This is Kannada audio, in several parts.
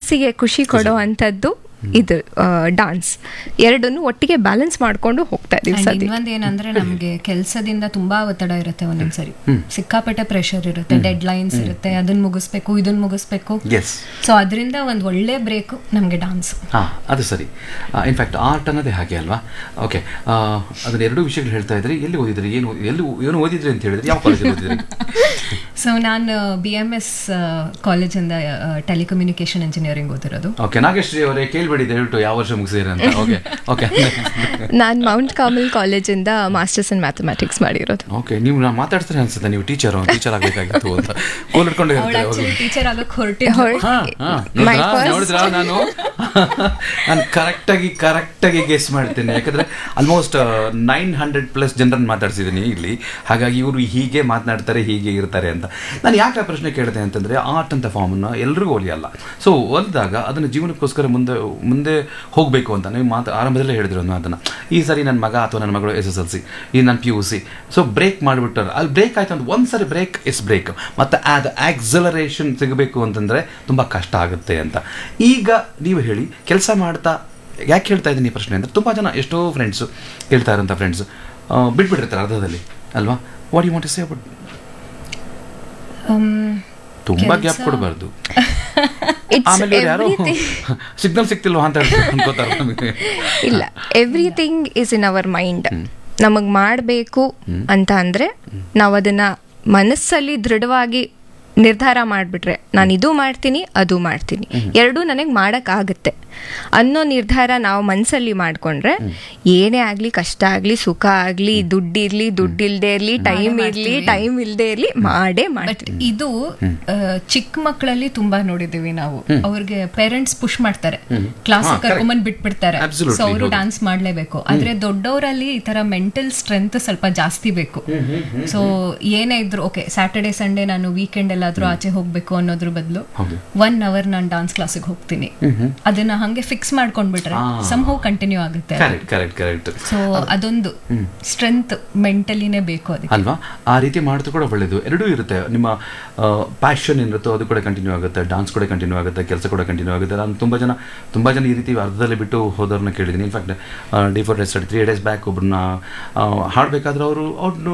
ಮನಸ್ಸಿಗೆ ಖುಷಿ ಕೊಡೋ ಅಂಥದ್ದು ಇದು ಡಾನ್ಸ್ ಎರಡನ್ನು ಒಟ್ಟಿಗೆ ಬ್ಯಾಲೆನ್ಸ್ ಮಾಡ್ಕೊಂಡು ಹೋಗ್ತಾ ಇದೀವಿ And ಸದ್ಯ ಇನ್ನೊಂದ್ ಏನಂದ್ರೆ ನಮ್ಗೆ ಕೆಲ್ಸದಿಂದ ತುಂಬಾ ಒತ್ತಡ ಇರುತ್ತೆ ಒಂದೊಂದ್ಸರಿ ಸಿಕ್ಕಾಪಟ್ಟೆ ಪ್ರೆಷರ್ ಇರುತ್ತೆ ಡೆಡ್ ಲೈನ್ಸ್ ಇರುತ್ತೆ ಅದನ್ನ ಮುಗಿಸ್ಬೇಕು ಇದನ್ನ ಮುಗಿಸ್ಬೇಕು ಎಸ್ ಸೊ ಅದರಿಂದ ಒಂದ್ ಒಳ್ಳೆ ಬ್ರೇಕ್ ನಮ್ಗೆ ಡಾನ್ಸ್ ಹಾಂ ಅದು ಸರಿ ಇನ್ಫ್ಯಾಕ್ಟ್ ಆರ್ಟ್ ಅನ್ನೋದೇ ಹಾಗೆ ಅಲ್ವಾ ಓಕೆ ಅದನ್ನ ಎರಡು ವಿಷಯಗಳು ಹೇಳ್ತಾ ಇದ್ರಿ ಎಲ್ಲಿ ಓದಿದ್ರಿ ಏನು ಓದಿ- ಎಲ್ಲಿ ಏನು ಓದಿದ್ರಿ ಅಂತ ಹೇಳಿದ್ರಿ ಯಾವ ಕಾಲೇಜಲ್ಲಿ ಓದಿದ್ರಿ ಸೊ ನಾನು ಬಿ ಎಂ ಎಸ್ ಕಾಲೇಜಿಂದ ಟೆಲಿಕಮ್ಯುನಿಕೇಶನ್ ಇಂಜಿನಿಯರಿಂಗ್ ಓದಿರೋದು ಓಕೆ ನಾಗೇಶ್ರೀ ಅವರೇ ಕೇಳ್ಬೇಡಿ ದಯವಿಟ್ಟು ಯಾವ ವರ್ಷ ಮುಗಿಸಿದ್ರಿ ಅಂತ ಓಕೆ ಓಕೆ ನಾನು ಮೌಂಟ್ ಕಾಮಲ್ ಕಾಲೇಜಿಂದ ಮಾಸ್ಟರ್ಸ್ ಇನ್ ಮ್ಯಾಥಮೆಟಿಕ್ಸ್ ಮಾಡಿರೋದು ಓಕೆ ನೀವು ನಾ ಮಾತಾಡ್ತಾರೆ ಅನ್ಸುತ್ತೆ ನೀವು ಟೀಚರ್ ಟೀಚರ್ ಆಗಬೇಕಾಗಿತ್ತು ಅಂತ ಕೋಲ್ ಹಿಡ್ಕೊಂಡು ಅವಳು ಇರ್ತಾರೆ ಆಕ್ಚುಲಿ ಟೀಚರ್ ಆಗಕ್ ಹೊರಟಿದ್ದು ಹೊರಟ್- ಹಾ, ಹಾ. My ನೋಡ್ದ್ರಾ? first- ನೋಡಿದ್ರಾ ನಾನು ನಾನು ಕರೆಕ್ಟಾಗಿ ಕರೆಕ್ಟಾಗಿ ಗೆಸ್ ಮಾಡ್ತೇನೆ ಯಾಕಂದ್ರೆ ಆಲ್ಮೋಸ್ಟ್ ನೈನ್ ಹಂಡ್ರೆಡ್ ಪ್ಲಸ್ ಜನರನ್ನು ಮಾತಾಡ್ಸಿದ್ದೀನಿ ಇಲ್ಲಿ ಹಾಗಾಗಿ ಇವರು ಹೀಗೆ ಮಾತನಾಡ್ತಾರೆ ಹೀಗೆ ಇರ್ತಾರೆ ಅಂತ ನಾನು ಯಾಕೆ ಆ ಪ್ರಶ್ನೆ ಕೇಳಿದೆ ಅಂತಂದ್ರೆ ಆರ್ಟ್ ಅಂತ ಫಾರ್ಮನ್ನು ಎಲ್ರಿಗೂ ಒಲಿಯಲ್ಲ ಸೊ ಒಲಿದಾಗ ಅದನ್ನು ಜೀವನಕ್ಕೋಸ್ಕರ ಮುಂದೆ ಮುಂದೆ ಹೋಗಬೇಕು ಅಂತ ನೀವು ಮಾತು ಆರಂಭದಲ್ಲೇ ಹೇಳಿದ್ರು ಒಂದು ಮಾತನ್ನು ಈ ಸರಿ ನನ್ನ ಮಗ ಅಥವಾ ನನ್ನ ಮಗಳು ಎಸ್ ಎಸ್ ಎಲ್ ಸಿ ಈ ನನ್ನ P U C so break ಮಾಡಿಬಿಟ್ಟಾರೆ ಅಲ್ಲಿ ಬ್ರೇಕ್ ಆಯ್ತು ಅಂತ ಒಂದು ಸರಿ ಬ್ರೇಕ್ ಇಸ್ ಬ್ರೇಕ್ ಮತ್ತು ಅದು ಆಕ್ಸಲರೇಷನ್ ಸಿಗಬೇಕು ಅಂತಂದರೆ ತುಂಬ ಕಷ್ಟ ಆಗುತ್ತೆ ಅಂತ ಈಗ ನೀವು ಹೇಳಿ ಕೆಲಸ ಮಾಡ್ತಾ ಯಾಕೆ ಹೇಳ್ತಾ ಇದ್ದೀನಿ ಈ ಪ್ರಶ್ನೆ ಅಂದರೆ ತುಂಬ ಜನ ಎಷ್ಟೋ ಫ್ರೆಂಡ್ಸು ಕೇಳ್ತಾ ಇರೋಂಥ ಫ್ರೆಂಡ್ಸು ಬಿಟ್ಬಿಟ್ಟಿರ್ತಾರೆ ಅರ್ಧದಲ್ಲಿ ಅಲ್ವಾ what you want to say but ತುಂಬ ಗ್ಯಾಪ್ ಕೆಲ್ಸ- ಕೊಡಬಾರ್ದು It's ಆಮೇಲೆ ಇವ್ರು ಯಾರೋ everything. ಸಿಗ್ನಲ್ ಸಿಗ್ತಿಲ್ವಾ ಅಂತ ಹೇಳ್ತಾರೆ ಅನ್ಕೋತಾರೆ ನಮಗೆ ಇಲ್ಲ everything is in our mind ನಮಗ್ ಮಾಡಬೇಕು ಅಂತ ಅಂದ್ರೆ ನಾವು ಅದನ್ನ ಮನಸ್ಸಲ್ಲಿ ದೃಢವಾಗಿ ನಿರ್ಧಾರ ಮಾಡಿಬಿಟ್ರೆ ನಾನು ಇದು ಮಾಡ್ತೀನಿ ಅದು ಮಾಡ್ತೀನಿ ಎರಡೂ ನನಗೆ ಮಾಡೋಕ್ಕಾಗುತ್ತೆ ಅನ್ನೋ ನಿರ್ಧಾರ ನಾವು ಮನಸ್ಸಲ್ಲಿ ಮಾಡ್ಕೊಂಡ್ರೆ ಏನೇ ಆಗಲಿ ಕಷ್ಟ ಆಗಲಿ ಸುಖ ಆಗಲಿ ದುಡ್ಡಿರ್ಲಿ ದುಡ್ಡಿಲ್ದೇ ಇರಲಿ ಟೈಮ್ ಇರಲಿ ಟೈಮ್ ಇಲ್ಲದೆ ಇರಲಿ ಮಾಡೇ ಬಟ್ ಮಾಡ್ತೀನಿ ಇದು ಆ, ಚಿಕ್ಕ ಮಕ್ಕಳಲ್ಲಿ ತುಂಬಾ ನೋಡಿದೀವಿ ನಾವು ಅವ್ರಿಗೆ ಪೇರೆಂಟ್ಸ್ ಪುಷ್ ಮಾಡ್ತಾರೆ ಕ್ಲಾಸ್ ಹಾ, ಕರ್ಕೊಂಬಂದ್ ಬಿಟ್ಬಿಡ್ತಾರೆ Absolutely, ಸೊ ಅವರು ಹೌದು. ಡಾನ್ಸ್ ಮಾಡ್ಲೇಬೇಕು ಆದ್ರೆ ದೊಡ್ಡವರಲ್ಲಿ ಈ ತರ ಮೆಂಟಲ್ ಸ್ಟ್ರೆಂತ್ ಸ್ವಲ್ಪ ಜಾಸ್ತಿ ಬೇಕು ಸೊ ಏನೇ ಇದ್ರು ಓಕೆ ಸ್ಯಾಟರ್ಡೆ ಸಂಡೇ ನಾನು ವೀಕೆಂಡ್ ಎಲ್ಲಾದ್ರೂ ಆಚೆ ಹೋಗ್ಬೇಕು ಅನ್ನೋದ್ರ ಬದಲು ಹೌದು. ಒನ್ ಅವರ್ ನಾನು ಡಾನ್ಸ್ ಕ್ಲಾಸಿಗೆ ಹೋಗ್ತೀನಿ ಅದನ್ನ ಹಂಗೆ ಫಿಕ್ಸ್ ಮಾಡ್ಕೊಂಡ್ಬಿಟ್ರೆ ಆ. ಸಮ್ ಹೌ ಕಂಟಿನ್ಯೂ ಆಗುತ್ತೆ ಕರೆಕ್ಟ್ ಕರೆಕ್ಟ್ ಕರೆಕ್ಟ್ ಸೊ ಅದೊಂದು ಸ್ಟ್ರೆಂತ್ ಮೆಂಟಲಿನೇ ಬೇಕು ಅದಕ್ಕೆ ಅಲ್ವಾ ಆ ರೀತಿ ಮಾಡಿದ್ರು ಕೂಡ ಒಳ್ಳೇದು ಎರಡೂ ಇರುತ್ತೆ ನಿಮ್ಮ ಪ್ಯಾಷನ್ ಏನಿರುತ್ತೋ ಅದು ಕೂಡ ಕಂಟಿನ್ಯೂ ಆಗುತ್ತೆ ಡಾನ್ಸ್ ಕೂಡ ಕಂಟಿನ್ಯೂ ಆಗುತ್ತೆ ಕೆಲಸ ಕೂಡ ಕಂಟಿನ್ಯೂ ಆಗುತ್ತೆ ನಾನು ತುಂಬ ಜನ ತುಂಬ ಜನ ಈ ರೀತಿ ಅರ್ಧದಲ್ಲಿ ಬಿಟ್ಟು ಹೋದವ್ರನ್ನ ಕೇಳಿದ್ದೀನಿ in fact the four days three days back ಒಬ್ಬರನ್ನ ಹಾಡಬೇಕಾದ್ರೆ ಅವರು ಅವ್ರನ್ನು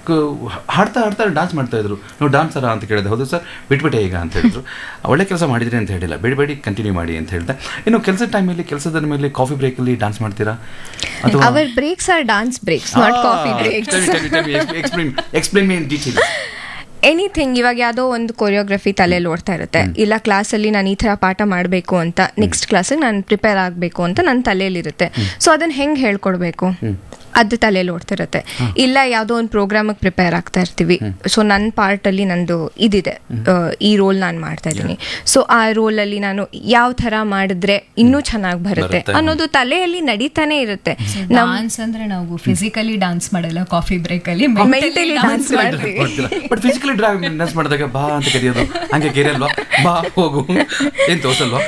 ಹಾಡ್ತಾ ಹಾಡ್ತಾ ಡಾನ್ಸ್ ಮಾಡ್ತಾ ಇದ್ರು ನೀವು ಡಾನ್ಸರ ಅಂತ ಕೇಳಿದೆ ಹೌದು ಸರ್ ಬಿಟ್ಬಿಟ್ಟೆ ಈಗ ಅಂತ ಹೇಳಿದ್ರು ಒಳ್ಳೆ ಕೆಲಸ ಮಾಡಿದ್ರಿ ಅಂತ ಹೇಳಿಲ್ಲ ಬಿಡಬೇಡಿ ಕಂಟಿನ್ಯೂ ಮಾಡಿ ಅಂತ ಹೇಳಿದೆ ಇನ್ನು ಕೆಲಸದ ಟೈಮಲ್ಲಿ ಕೆಲಸದ ಮೇಲೆ ಕಾಫಿ ಬ್ರೇಕಲ್ಲಿ ಡಾನ್ಸ್ ಮಾಡ್ತೀರಾ our breaks are dance breaks not coffee breaks explain explain me in detail anything ಇವಾಗ ಯಾವುದೋ ಒಂದು ಕೊರಿಯೋಗ್ರಫಿ ತಲೆಯಲ್ಲಿ ಓಡ್ತಾ ಇರುತ್ತೆ ಇಲ್ಲ ಕ್ಲಾಸಲ್ಲಿ ನಾನು ಈ ಥರ ಪಾಠ ಮಾಡಬೇಕು ಅಂತ ನೆಕ್ಸ್ಟ್ ಕ್ಲಾಸಿಗೆ ನಾನು ಪ್ರಿಪೇರ್ ಆಗಬೇಕು ಅಂತ ನನ್ನ ತಲೆಯಲ್ಲಿರುತ್ತೆ ಸೊ ಅದನ್ನ ಹೆಂಗೆ ಹೇಳ್ಕೊಡ್ಬೇಕು ಅದು ತಲೆಯಲ್ಲಿ ಓಡ್ತಿರುತ್ತೆ ಇಲ್ಲ ಯಾವುದೋ ಒಂದು ಪ್ರೋಗ್ರಾಮಿಗೆ ಪ್ರಿಪೇರ್ ಆಗ್ತಾ ಇರ್ತೀವಿ ಸೊ ನನ್ನ ಪಾರ್ಟಲ್ಲಿ ನಂದು ಇದಿದೆ ಆ, ಈ ರೋಲ್ ನಾನು ಮಾಡ್ತಾ ಇದ್ದೀನಿ ಸೊ ಆ ರೋಲಲ್ಲಿ ನಾನು ಯಾವ ಥರ ಮಾಡಿದ್ರೆ ಇನ್ನೂ ಚೆನ್ನಾಗಿ ಬರುತ್ತೆ ಬರುತ್ತೆ. ಅನ್ನೋದು ತಲೆಯಲ್ಲಿ ನಡೀತಾನೆ ಇರುತ್ತೆ ನಮ್ಮ ಡಾನ್ಸ್ ಅಂದ್ರೆ ನಾವು ಫಿಸಿಕಲಿ ಡಾನ್ಸ್ ಮಾಡಲ್ಲ ಕಾಫಿ ಬ್ರೇಕ್ ಅಲ್ಲಿ ಮೆಂಟಲಿ ಡಾನ್ಸ್ ಮಾಡ್ತೀವಿ ಬಟ್ ಫಿಸಿಕಲಿ ಡ್ರೈವ್ ಡಾನ್ಸ್ ಮಾಡಿದಾಗ ಬಾ ಅಂತ ಕರೆಯೋದು ಹಂಗೆ ಕೆರೆಯಲ್ವಾ ಬಾ ಹೋಗು ಏನ್ ತೋರ್ಸಲ್ವಾ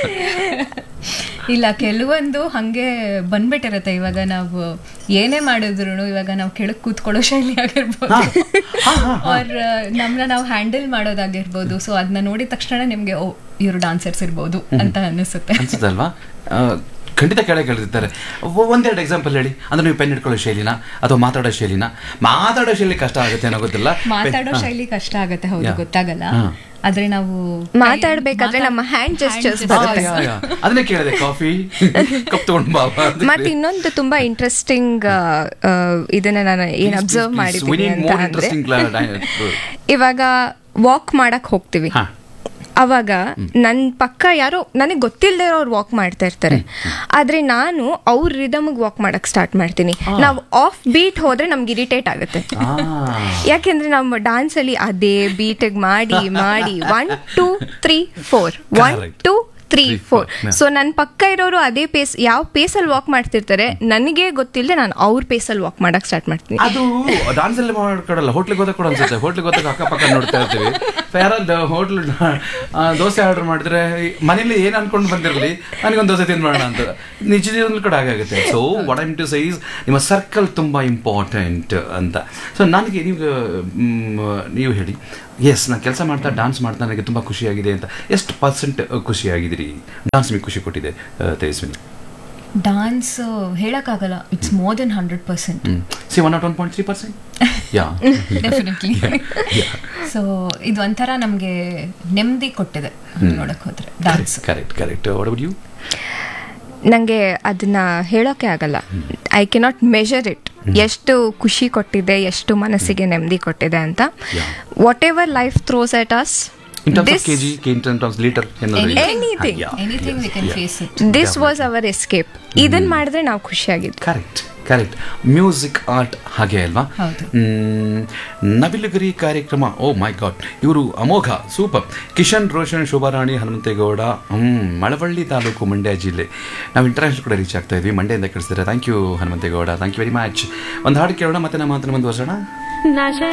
ಇಲ್ಲ ಕೆಲವೊಂದು ಹಂಗೆ ಬಂದ್ಬಿಟ್ಟಿರತ್ತೆ ಇವಾಗ ನಾವು ಏನೇ ಮಾಡಿದ್ರು ಇವಾಗ ನಾವು ಕೆಳಗ್ ಕೂತ್ಕೊಳ್ಳೋ ಶೈಲಿ ಆಗಿರ್ಬೋದು ಅವ್ರ ನಮ್ನ ನಾವು ಹ್ಯಾಂಡಲ್ ಮಾಡೋದಾಗಿರ್ಬೋದು ಸೊ ಅದನ್ನ ನೋಡಿದ ತಕ್ಷಣ ನಿಮ್ಗೆ ಓ ಇವರು ಡಾನ್ಸರ್ಸ್ ಇರ್ಬೋದು ಅಂತ ಅನಿಸುತ್ತೆ ಅನ್ಸುತ್ತಲ್ವಾ ಆ, ಖಂಡಿತ ಕೆಳಗೆ ಕೇಳಿರ್ತಾರೆ ಒ- ಒಂದೆರಡು ಎಕ್ಸಾಂಪಲ್ ಹೇಳಿ ಅಂದ್ರೆ ನೀವು ಪೆನ್ ಇಟ್ಕೊಳ್ಳೋ ಶೈಲಿನ ಅಥವಾ ಮಾತಾಡೋ ಶೈಲಿನ ಮಾತಾಡೋ ಶೈಲಿ ಕಷ್ಟ ಆಗುತ್ತೆ ಅನ್ನೋ ಗೊತ್ತಿಲ್ಲ ಮಾತಾಡೋ ಶೈಲಿ ಕಷ್ಟ ಆಗತ್ತೆ ಹೌದು Yeah. ಗೊತ್ತಾಗಲ್ಲ ಹಾ. ಆದ್ರೆ ನಾವು ಮಾತಾಡ್ಬೇಕಾದ್ರೆ ನಮ್ಮ hand gestures ಬರುತ್ತೆ. ಯಾ, ಯಾ. ಅದನ್ನೇ ಕೇಳಿದೆ ಕಾಫಿ ಕಪ್ ತಗೊಂಡು ಬಾ ಬಾ ಅಂತ ಮತ್ತೆ ಇನ್ನೊಂದು ತುಂಬಾ ಇಂಟ್ರೆಸ್ಟಿಂಗ್ ಇದನ್ನ ನಾನು ಏನ್ ಅಬ್ಸರ್ವ್ ಮಾಡಿದ್ದೀನಿ ಅಂತ ಅಂದ್ರೆ ಇವಾಗ ವಾಕ್ ಮಾಡಕ್ ಹೋಗ್ತೀವಿ ಹಾ. ಅವಾಗ ನನ್ನ ಪಕ್ಕ ಯಾರೋ ನನಗೆ ಗೊತ್ತಿಲ್ಲದೆ ಅವ್ರು ವಾಕ್ ಮಾಡ್ತಾ ಇರ್ತಾರೆ ಆದ್ರೆ ನಾನು ಅವ್ರ ರಿದಮ್ಗೆ ವಾಕ್ ಮಾಡಕ್ ಸ್ಟಾರ್ಟ್ ಮಾಡ್ತೀನಿ ನಾವು ಆಫ್ ಬೀಟ್ ಹೋದ್ರೆ ನಮ್ಗೆ ಇರಿಟೇಟ್ ಆಗುತ್ತೆ ಯಾಕೆಂದ್ರೆ ನಮ್ಮ ಡಾನ್ಸ್ ಅಲ್ಲಿ ಅದೇ ಬೀಟಿಗೆ ಮಾಡಿ ಮಾಡಿ one two three four one Correct. Two three Three, four four. So ನನ್ನ ಪಕ್ಕ ಇರೋರು ಅದೇ ಪೇಸ್ ಯಾವ ಪೇಸಲ್ಲಿ ವಾಕ್ ಮಾಡ್ತಿರ್ತಾರೆ ನನಗೆ ಗೊತ್ತಿಲ್ಲದೆ ನಾನು ಅವ್ರ ಪೇಸಲ್ಲಿ ವಾಕ್ ಮಾಡಕ್ ಸ್ಟಾರ್ಟ್ ಮಾಡ್ತೀನಿ ಅದು ಡಾನ್ಸ್ ಎಲ್ಲ ಮಾಡ್ಕೊಡಲ್ಲ ಹೋಟ್ಲಿಗೆ ಹೋದಾಗ ಕೂಡ ಅನ್ಸುತ್ತೆ ಹೋಟ್ಲಿಗೆ ಹೋದಾಗ ಅಕ್ಕಪಕ್ಕ ನೋಡ್ತಾ ಇರ್ತೀವಿ ಯಾರಾದ ಹೋಟ್ಲ್ ದೋಸೆ ಆರ್ಡರ್ ಮಾಡಿದ್ರೆ ಮನೇಲಿ ಏನು ಅನ್ಕೊಂಡು ಬಂದಿರಲಿ ನನಗೊಂದು ದೋಸೆ ತಿನ್ಬೇಡ ಅಂತ ನಿಜ ಜೀವನದಲ್ಲಿ ಕೂಡ ಹಾಗಾಗುತ್ತೆ so what I'm to says ನಿಮ್ಮ ಸರ್ಕಲ್ ತುಂಬ ಇಂಪಾರ್ಟೆಂಟ್ ಅಂತ ಸೊ ನನಗೆ ನೀವು ಮ್, ನೀವು ಹೇಳಿ ಎಸ್ ನಾನು ಕೆಲಸ ಮಾಡ್ತಾ ಡಾನ್ಸ್ ಮಾಡ್ತಾ ನನಗೆ ತುಂಬ ಖುಷಿಯಾಗಿದೆ ಅಂತ ಎಷ್ಟು ಪರ್ಸೆಂಟ್ ಖುಷಿಯಾಗಿದ್ದೀರಿ ಡಾನ್ಸ್ ನಿಮಗೆ ಖುಷಿ ಕೊಟ್ಟಿದೆ ಆ, ತೇಜಸ್ವಿನಿ ಡಾನ್ಸ್ ಹೇಳಕ್ಕಾಗಲ್ಲ it's more than hundred percent see one not one point three percent yeah definitely so ಇದು ಒಂಥರ ನಮಗೆ ನೆಮ್ಮದಿ ಕೊಟ್ಟಿದೆ ನೋಡಕ್ ಹೋದ್ರೆ dance correct correct what you ನನಗೆ ಅದನ್ನ ಹೇಳೋಕೆ ಆಗಲ್ಲ ಐ ಕೆನಾಟ್ ಮೆಷರ್ ಇಟ್ ಎಷ್ಟು ಖುಷಿ ಕೊಟ್ಟಿದೆ ಎಷ್ಟು ಮನಸ್ಸಿಗೆ ನೆಮ್ಮದಿ ಕೊಟ್ಟಿದೆ ಅಂತ Yeah. Whatever life throws at us in terms of KG in terms of litre Anything. Anything we can face it this was our escape ಇದನ್ನ ಮಾಡಿದ್ರೆ ನಾವು ಖುಷಿಯಾಗಿದ್ವಿ ಕರೆಕ್ಟ್ ಕರೆಕ್ಟ್ ಮ್ಯೂಸಿಕ್ ಆರ್ಟ್ ಹಾಗೆ ಅಲ್ವಾ ಹೌದು. ಮ್, ನವಿಲುಗರಿ ಕಾರ್ಯಕ್ರಮ ಓ ಮೈ ಗಾಡ್ ಇವರು ಅಮೋಘ ಸೂಪರ್ ಕಿಶನ್ ರೋಷನ್ ಶೋಭಾರಾಣಿ ಹನುಮಂತೇಗೌಡ ಹ್ಮ್ ಮಳವಳ್ಳಿ ತಾಲೂಕು ಮಂಡ್ಯ ಜಿಲ್ಲೆ ನಾವು ಇಂಟರ್ನ್ಯಾಷನಲ್ ಕೂಡ ರೀಚ್ ಆಗ್ತಾ ಇದ್ವಿ ಮಂಡ್ಯದಿಂದ ಕಳಿಸಿದ್ರೆ thank you Hanumanthegowda thank you very much ಒಂದು ಹಾಡು ಕೇಳೋಣ ಮತ್ತೆ ನಮ್ಮ ಮಾತನ್ನು ಮುಂದುವರ್ಸೋಣ